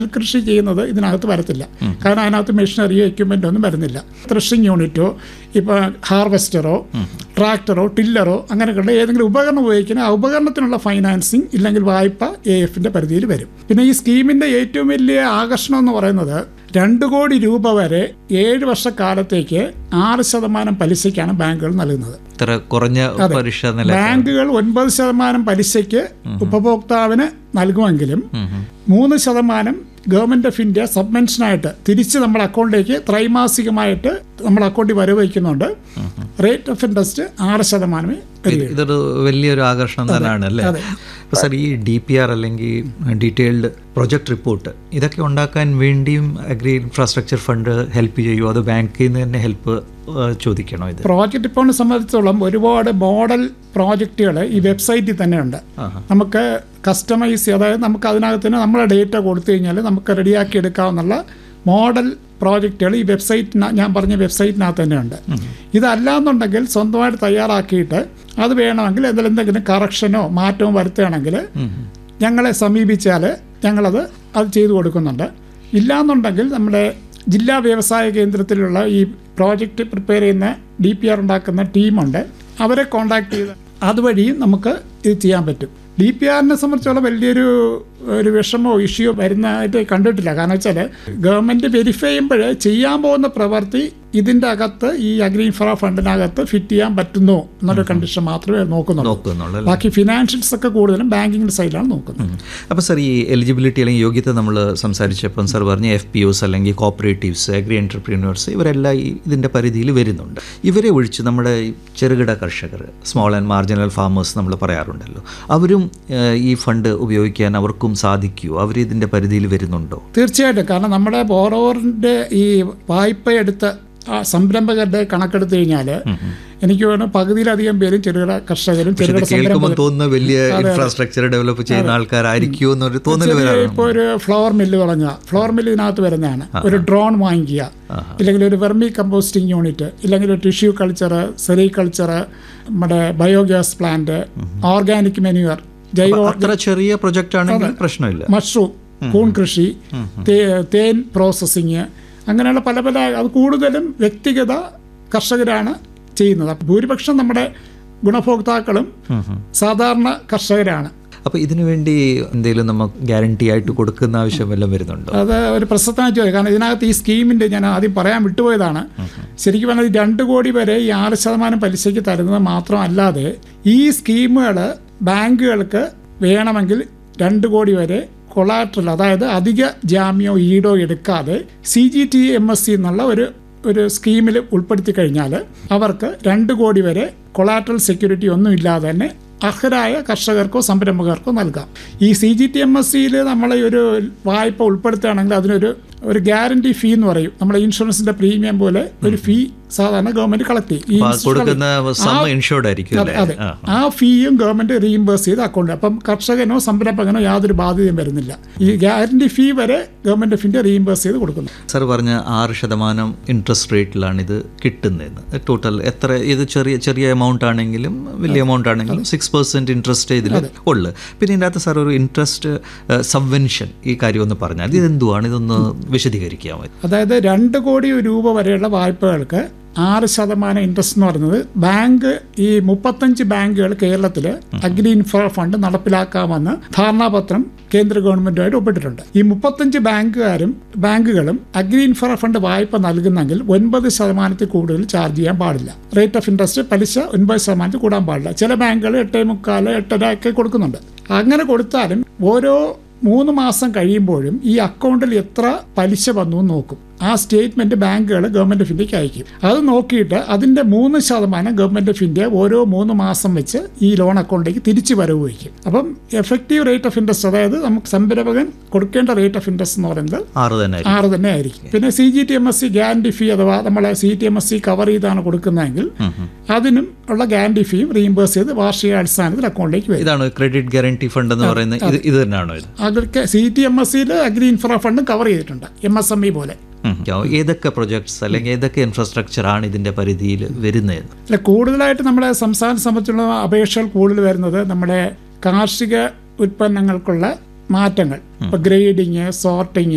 കൃഷി ചെയ്യുന്നത് ഇതിനകത്ത് വരത്തില്ല കാരണം അതിനകത്ത് മെഷീനറിയോ എക്യുപ്മെൻ്റ് ഒന്നും വരുന്നില്ല ത്രഷിങ് യൂണിറ്റോ ഇപ്പോൾ ഹാർവെസ്റ്ററോ ട്രാക്ടറോ ടില്ലറോ അങ്ങനെയൊക്കെയുള്ള ഏതെങ്കിലും ഉപകരണം ഉപയോഗിക്കുന്ന ആ ഉപകരണത്തിനുള്ള ഫൈനാൻസിങ് ഇല്ലെങ്കിൽ വായ്പ എ എഫിൻ്റെ പരിധിയിൽ വരും പിന്നെ ഈ സ്കീമിൻ്റെ ഏറ്റവും വലിയ ആകർഷണം എന്ന് പറയുന്നത് രണ്ട് കോടി രൂപ വരെ ഏഴ് വർഷക്കാലത്തേക്ക് ആറ് ശതമാനം പലിശയ്ക്കാണ് ബാങ്കുകൾ നൽകുന്നത് ഇത്ര കുറഞ്ഞ പലിശ നില ബാങ്കുകൾ ഒൻപത് ശതമാനം പലിശയ്ക്ക് ഉപഭോക്താവിന് നൽകുമെങ്കിലും മൂന്ന് ശതമാനം ഗവൺമെന്റ് ഓഫ് ഇന്ത്യ സബ്മെൻഷനായിട്ട് തിരിച്ച് നമ്മുടെ അക്കൗണ്ടിലേക്ക് ത്രൈമാസികമായിട്ട് നമ്മുടെ അക്കൗണ്ടിൽ വരവ് വയ്ക്കുന്നുണ്ട് റേറ്റ് ഓഫ് ഇൻട്രസ്റ്റ് ആറ് ശതമാനമേ വരികയുള്ളൂ ഇതൊരു വലിയൊരു ആകർഷണം തന്നെയാണ് അല്ലേ അതെ. അപ്പോൾ സാർ ഈ ഡി പി ആർ അല്ലെങ്കിൽ ഡീറ്റെയിൽഡ് പ്രൊജക്ട് റിപ്പോർട്ട് ഇതൊക്കെ ഉണ്ടാക്കാൻ വേണ്ടിയും അഗ്രി ഇൻഫ്രാസ്ട്രക്ചർ ഫണ്ട് ഹെൽപ്പ് ചെയ്യുമോ അത് ബാങ്കിൽ നിന്ന് തന്നെ ഹെൽപ്പ് ചോദിക്കണോ ഇത് പ്രോജക്റ്റ് ഇപ്പോൾ സംബന്ധിച്ചോളം ഒരുപാട് മോഡൽ പ്രോജക്റ്റുകൾ ഈ വെബ്സൈറ്റിൽ തന്നെ ഉണ്ട് നമുക്ക് കസ്റ്റമൈസ് അതായത് നമുക്ക് അതിനകത്ത് തന്നെ നമ്മളെ ഡേറ്റ കൊടുത്തു കഴിഞ്ഞാൽ നമുക്ക് റെഡിയാക്കി എടുക്കാവുന്ന മോഡൽ പ്രോജക്റ്റുകൾ ഈ വെബ്സൈറ്റിന് ഞാൻ പറഞ്ഞ വെബ്സൈറ്റിനകത്ത് തന്നെ ഉണ്ട് ഇതല്ല എന്നുണ്ടെങ്കിൽ സ്വന്തമായിട്ട് തയ്യാറാക്കിയിട്ട് അത് വേണമെങ്കിൽ എന്തെങ്കിലും എന്തെങ്കിലും കറക്ഷനോ മാറ്റമോ വരുത്തുകയാണെങ്കിൽ ഞങ്ങളെ സമീപിച്ചാൽ ഞങ്ങളത് അത് ചെയ്തു കൊടുക്കുന്നുണ്ട് ഇല്ലാന്നുണ്ടെങ്കിൽ നമ്മുടെ ജില്ലാ വ്യവസായ കേന്ദ്രത്തിലുള്ള ഈ പ്രോജക്റ്റ് പ്രിപ്പയർ ചെയ്യുന്ന ഡി പി ആർ ഉണ്ടാക്കുന്ന ടീമുണ്ട് അവരെ കോണ്ടാക്ട് ചെയ്ത് അതുവഴിയും നമുക്ക് ഇത് ചെയ്യാൻ പറ്റും ഡി പി ആറിനെ സംബന്ധിച്ചോളം വലിയൊരു ഒരു വിഷമോ ഇഷ്യോ വരുന്നതായിട്ട് കണ്ടിട്ടില്ല കാരണം വെച്ചാൽ ഗവൺമെൻറ് വെരിഫൈ ചെയ്യുമ്പോൾ ചെയ്യാൻ പോകുന്ന പ്രവൃത്തി ഇതിൻ്റെ അകത്ത് ഈ അഗ്രി ഇൻഫ്ര ഫണ്ടിനകത്ത് ഫിറ്റ് ചെയ്യാൻ പറ്റുന്നോ എന്നൊരു കണ്ടീഷൻ മാത്രമേ നോക്കുന്നുള്ളൂ നോക്കുന്നുള്ളൂ അല്ലേ? ബാക്കി ഫിനാൻഷ്യൽസ് ഒക്കെ കൂടുതലും ബാങ്കിങ്ങിൻ്റെ സൈഡിലാണ് നോക്കുന്നത് അപ്പോൾ സാർ ഈ എലിജിബിലിറ്റി അല്ലെങ്കിൽ യോഗ്യത നമ്മൾ സംസാരിച്ചപ്പം സാർ പറഞ്ഞ എഫ് പി ഒസ് അല്ലെങ്കിൽ കോപ്പറേറ്റീവ്സ് അഗ്രി എൻ്റർപ്രീനേഴ്സ് ഇവരെല്ലാം ഈ ഇതിൻ്റെ പരിധിയിൽ വരുന്നുണ്ട് ഇവരെ ഒഴിച്ച് നമ്മുടെ ഈ ചെറുകിട കർഷകർ സ്മോൾ ആൻഡ് മാർജിനൽ ഫാമേഴ്സ് നമ്മൾ പറയാറുണ്ടല്ലോ അവരും ഏഹ്, ഈ ഫണ്ട് ഉപയോഗിക്കാൻ അവർക്കും സാധിക്കുമോ അവർ ഇതിൻ്റെ പരിധിയിൽ വരുന്നുണ്ടോ തീർച്ചയായിട്ടും കാരണം നമ്മുടെ ബോറോവറിൻ്റെ ഈ വായ്പ എടുത്ത ആ സംരംഭകരുടെ കണക്കെടുത്ത് കഴിഞ്ഞാൽ എനിക്ക് തോന്നുന്നു പകുതിയിലധികം പേരും ചെറുകിട കർഷകരും പക്ഷെ ഇത് ചെറുകിട കേൾക്കുമ്പോൾ സംരംഭകരും തോന്നുന്ന വലിയ ഇൻഫ്രാസ്ട്രക്ചർ ഡെവലപ്പ് ചെയ്യുന്ന ആൾക്കാരായിരിക്കുമോ എന്നൊരു തോന്നൽ ചെറിയ വരാറുണ്ട് ഇപ്പോൾ ഒരു ഫ്ലവർ മില്ല് തുടങ്ങുക ഫ്ലവർ മില്ല് ഇതിനകത്ത് വരുന്നതാണ് ഒരു ഡ്രോൺ വാങ്ങിക്കുക ഇല്ലെങ്കിൽ ഒരു വെർമി കമ്പോസ്റ്റിംഗ് യൂണിറ്റ് ഇല്ലെങ്കിൽ ഒരു ടിഷ്യൂ കൾച്ചർ സെറികൾച്ചർ നമ്മുടെ ബയോഗ്യാസ് പ്ലാന്റ് ഓർഗാനിക് മെനുവർ ജൈവ അത്ര ചെറിയ പ്രൊജക്റ്റ് ആണെങ്കിൽ പ്രശ്നമില്ല മഷ്റൂം കൂൺ കൃഷി തേ- തേൻ പ്രോസസ്സിങ് അങ്ങനെയുള്ള പല പല അത് കൂടുതലും വ്യക്തിഗത കർഷകരാണ് ചെയ്യുന്നത് അപ്പോൾ ഭൂരിപക്ഷം നമ്മുടെ ഗുണഭോക്താക്കളും സാധാരണ കർഷകരാണ് അപ്പോൾ ഇതിനു വേണ്ടി എന്തെങ്കിലും നമുക്ക് ഗ്യാരണ്ടി ആയിട്ട് കൊടുക്കുന്ന ആവശ്യം വല്ലതും വരുന്നുണ്ടോ അത് ഒരു പ്രസക്തമായ ചോദ്യം കാരണം ഇതിനകത്ത് ഈ സ്കീമിൻ്റെ ഞാൻ ആദ്യം പറയാൻ വിട്ടുപോയതാണ് ശരിക്കും പറഞ്ഞാൽ ഈ രണ്ട് കോടി വരെ ഈ ആറ് ശതമാനം പലിശയ്ക്ക് തരുന്നത് മാത്രമല്ലാതെ ഈ സ്കീമുകൾ ബാങ്കുകൾക്ക് വേണമെങ്കിൽ രണ്ട് കോടി വരെ കൊളാട്രൽ അതായത് അധിക ജാമ്യോ ഈടോ എടുക്കാതെ C G T M S C എന്നുള്ള ഒരു ഒരു സ്കീമിൽ ഉൾപ്പെടുത്തി കഴിഞ്ഞാൽ അവർക്ക് രണ്ട് കോടി വരെ കൊളാട്രൽ സെക്യൂരിറ്റി ഒന്നും ഇല്ലാതെ തന്നെ അർഹരായ കർഷകർക്കോ സംരംഭകർക്കോ നൽകാം ഈ C G T M S സിയിൽ നമ്മളെ ഒരു വായ്പ ഉൾപ്പെടുത്തുകയാണെങ്കിൽ അതിനൊരു ഒരു ഗ്യാരണ്ടി ഫീ എന്ന് പറയും നമ്മുടെ ഇൻഷുറൻസിന്റെ പ്രീമിയം പോലെ ഒരു ഫീ സാധാരണ ഗവൺമെന്റ് കളക്ട് ചെയ്യും ഈ അപ്പോൾ ആ institution കൊടുക്കുന്ന collect- സം ആ- ഇൻഷുർഡ് ആയിരിക്കും അതെ അല്ലേ അതെ ആ. ആ ഫീയും ഗവൺമെന്റ് റീഇംബേഴ്സ് ചെയ്ത് അക്കൗണ്ട് അപ്പം കർഷകനോ സംരംഭകനോ യാതൊരു ബാധ്യതയും വരുന്നില്ല ഈ ഗ്യാരണ്ടി ഫീ വരെ ഗവൺമെന്റ് ഓഫ് ഇന്ത്യ റീഇംബേഴ്സ് ചെയ്ത് കൊടുക്കുന്നു സാർ പറഞ്ഞ ആറ് ശതമാനം ഇൻട്രസ്റ്റ് റേറ്റിലാണ് ഇത് കിട്ടുന്നത് ടോട്ടൽ എത്ര ഇത് ചെറിയ ചെറിയ എമൗണ്ട് ആണെങ്കിലും വലിയ എമൗണ്ട് ആണെങ്കിലും സിക്സ് പെർസെൻറ്റ് ഇൻട്രസ്റ്റ് ഇതിൽ ഉള്ളു പിന്നെ ഇതിൻ്റെ അകത്ത് സാർ ഒരു ഇൻട്രസ്റ്റ് സബ്വെൻഷൻ ഈ കാര്യം ഒന്ന് പറഞ്ഞാൽ ഇത് എന്തുവാണ് ഇതൊന്ന് വിശദീകരിക്കാമോ അതായത് രണ്ട് കോടി രൂപ വരെയുള്ള വായ്പകൾക്ക് ആറ് ശതമാനം ഇൻട്രസ്റ്റ് എന്ന് പറയുന്നത് ബാങ്ക് ഈ മുപ്പത്തഞ്ച് ബാങ്കുകൾ കേരളത്തിൽ അഗ്രി ഇൻഫ്ര ഫണ്ട് നടപ്പിലാക്കാമെന്ന് ധാരണാപത്രം കേന്ദ്ര ഗവൺമെന്റുമായിട്ട് ഒപ്പിട്ടിട്ടുണ്ട് ഈ മുപ്പത്തഞ്ച് ബാങ്കുകാരും ബാങ്കുകളും അഗ്രി ഇൻഫ്ര ഫണ്ട് വായ്പ നൽകുന്നെങ്കിൽ ഒൻപത് ശതമാനത്തിൽ കൂടുതൽ ചാർജ് ചെയ്യാൻ പാടില്ല റേറ്റ് ഓഫ് ഇൻട്രസ്റ്റ് പലിശ ഒൻപത് ശതമാനത്തിൽ കൂടാൻ പാടില്ല ചില ബാങ്കുകൾ എട്ടേ മുക്കാൽ എട്ടര ഒക്കെ കൊടുക്കുന്നുണ്ട് അങ്ങനെ കൊടുത്താലും ഓരോ മൂന്ന് മാസം കഴിയുമ്പോഴും ഈ അക്കൗണ്ടിൽ എത്ര പലിശ വന്നു എന്ന് നോക്കും ആ സ്റ്റേറ്റ്മെന്റ് ബാങ്കുകൾ ഗവൺമെന്റ് ഓഫ് ഇന്ത്യക്ക് അയക്കും അത് നോക്കിയിട്ട് അതിന്റെ മൂന്ന് ശതമാനം ഗവൺമെന്റ് ഓഫ് ഇന്ത്യ ഓരോ മൂന്ന് മാസം വെച്ച് ഈ ലോൺ അക്കൗണ്ടിലേക്ക് തിരിച്ചു വരവ് വയ്ക്കും അപ്പം എഫക്റ്റീവ് റേറ്റ് ഓഫ് ഇൻട്രസ്റ്റ് അതായത് നമുക്ക് സംരംഭകൻ കൊടുക്കേണ്ട റേറ്റ് ഓഫ് ഇൻട്രസ്റ്റ് എന്ന് പറയുന്നത് ആറ് തന്നെ ആയിരിക്കും ആറ് തന്നെ ആയിരിക്കും പിന്നെ C G T M S C guarantee fee അഥവാ നമ്മളെ C T M S C cover ചെയ്താണ് കൊടുക്കുന്നതെങ്കിൽ അതിനും ഉള്ള ഗ്യാരണ്ടി ഫീയും റീഇംബേഴ്സ് ചെയ്ത് വാർഷിക അടിസ്ഥാനത്തിൽ അക്കൗണ്ടിലേക്ക് വരും ഇതാണ് ക്രെഡിറ്റ് ഗ്യാരണ്ടി ഫണ്ട് എന്ന് പറയുന്നത് ഇത് ഇത് തന്നെയാണോ ഇത് അതൊക്കെ സി ടി എം എസ് സിയിൽ അഗ്രി ഇൻഫ്ര ഫണ്ടും കവർ ചെയ്തിട്ടുണ്ട് എം എസ് എം ഇ പോലെ ഉം. ഏതൊക്കെ പ്രൊജക്ട്സ് അല്ലെങ്കിൽ ഏതൊക്കെ ഇൻഫ്രാസ്ട്രക്ചർ ആണ് ഇതിന്റെ പരിധിയിൽ വരുന്നത് അല്ല കൂടുതലായിട്ട് നമ്മുടെ സംസ്ഥാന സംബന്ധിച്ചുള്ള അപേക്ഷകൾ കൂടുതൽ വരുന്നത് നമ്മുടെ കാർഷിക ഉൽപ്പന്നങ്ങൾക്കുള്ള മാറ്റങ്ങൾ ഇപ്പൊ ഗ്രേഡിങ് സോർട്ടിങ്